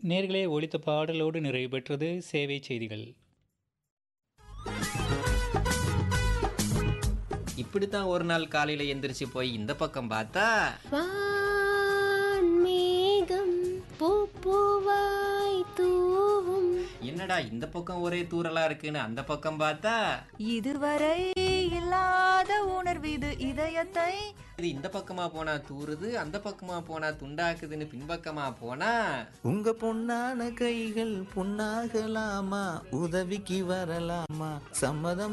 நேர்களே ஒலித்த பாடலோடு நிறைவு பெற்றது சேவை செய்திகள் இப்படித்தான் ஒரு நாள் காலையில எந்திரிச்சு போய் இந்த பக்கம் பார்த்தா வான்மேகம் பூப்பூவாய் தூவும் என்னடா இந்த பக்கம் ஒரே தூரலா இருக்குன்னு அந்த பக்கம் பார்த்தா இதுவரை இல்லாத உணர்வு இது இதயத்தை இது இந்த பக்கமா போனா தூறுது அந்த பக்கமா போனா துண்டாக்குதுன்னு பின்பக்கமா போனா உங்க பொன்னான கைகள் பொன்னாகலாமா உதவிக்கு வரலாமா சம்மதம்